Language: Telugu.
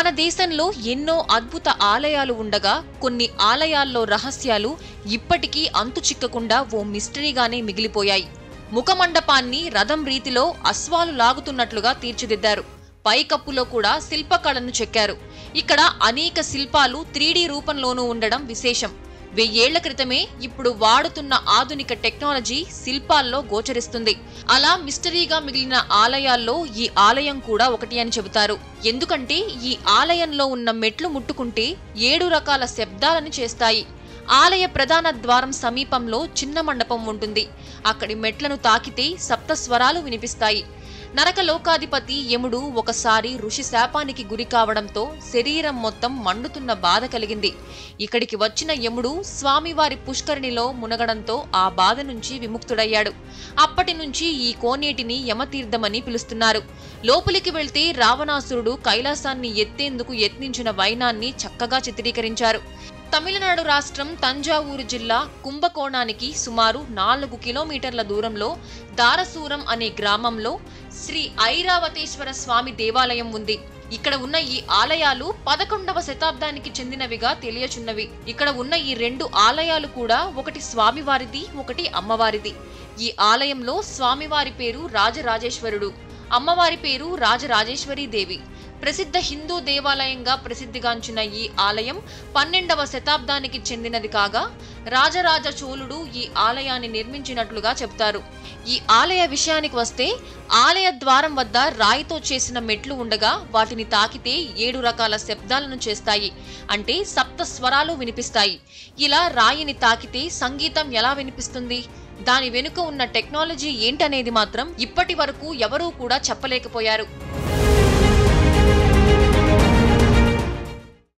మన దేశంలో ఎన్నో అద్భుత ఆలయాలు ఉండగా కొన్ని ఆలయాల్లో రహస్యాలు ఇప్పటికీ అంతు చిక్కకుండా ఓ మిస్టరీగానే మిగిలిపోయాయి ముఖమండపాన్ని రథం రీతిలో అశ్వాలు లాగుతున్నట్లుగా తీర్చిదిద్దారు పైకప్పులో కూడా శిల్పకళను చెక్కారు ఇక్కడ అనేక శిల్పాలు త్రీడీ రూపంలోనూ ఉండడం విశేషం వెయ్యేళ్ల క్రితమే ఇప్పుడు వాడుతున్న ఆధునిక టెక్నాలజీ శిల్పాల్లో గోచరిస్తుంది అలా మిస్టరీగా మిగిలిన ఆలయాల్లో ఈ ఆలయం కూడా ఒకటి అని చెబుతారు ఎందుకంటే ఈ ఆలయంలో ఉన్న మెట్లు ముట్టుకుంటే ఏడు రకాల శబ్దాలను చేస్తాయి ఆలయ ప్రధాన ద్వారం సమీపంలో చిన్న మండపం ఉంటుంది అక్కడి మెట్లను తాకితే సప్త స్వరాలు వినిపిస్తాయి నరక లోకాధిపతి యముడు ఒకసారి ఋషి శాపానికి గురి కావడంతో శరీరం మొత్తం మండుతున్న బాధ కలిగింది ఇక్కడికి వచ్చిన యముడు స్వామివారి పుష్కరిణిలో మునగడంతో ఆ బాధ నుంచి విముక్తుడయ్యాడు అప్పటి నుంచి ఈ కోనేటిని యమతీర్థమని పిలుస్తున్నారు లోపలికి వెళ్తే రావణాసురుడు కైలాసాన్ని ఎత్తేందుకు యత్నించిన వైనాన్ని చక్కగా చిత్రీకరించారు తమిళనాడు రాష్ట్రం తంజావూరు జిల్లా కుంభకోణానికి సుమారు నాలుగు కిలోమీటర్ల దూరంలో దారసూరం అనే గ్రామంలో శ్రీ ఐరావతేశ్వర స్వామి దేవాలయం ఉంది ఇక్కడ ఉన్న ఈ ఆలయాలు పదకొండవ శతాబ్దానికి చెందినవిగా తెలియచున్నవి ఇక్కడ ఉన్న ఈ రెండు ఆలయాలు కూడా ఒకటి స్వామివారిది ఒకటి అమ్మవారిది ఈ ఆలయంలో స్వామివారి పేరు రాజరాజేశ్వరుడు అమ్మవారి పేరు రాజరాజేశ్వరి దేవి ప్రసిద్ధ హిందూ దేవాలయంగా ప్రసిద్ధిగాంచిన ఈ ఆలయం పన్నెండవ శతాబ్దానికి చెందినది కాగా రాజరాజ చోళుడు ఈ ఆలయాన్ని నిర్మించినట్లుగా చెప్తారు ఈ ఆలయ విషయానికి వస్తే ఆలయ ద్వారం వద్ద రాయితో చేసిన మెట్లు ఉండగా వాటిని తాకితే ఏడు రకాల శబ్దాలను చేస్తాయి అంటే సప్త స్వరాలు వినిపిస్తాయి ఇలా రాయిని తాకితే సంగీతం ఎలా వినిపిస్తుంది దాని వెనుక ఉన్న టెక్నాలజీ ఏంటనేది మాత్రం ఇప్పటి వరకు ఎవరూ కూడా చెప్పలేకపోయారు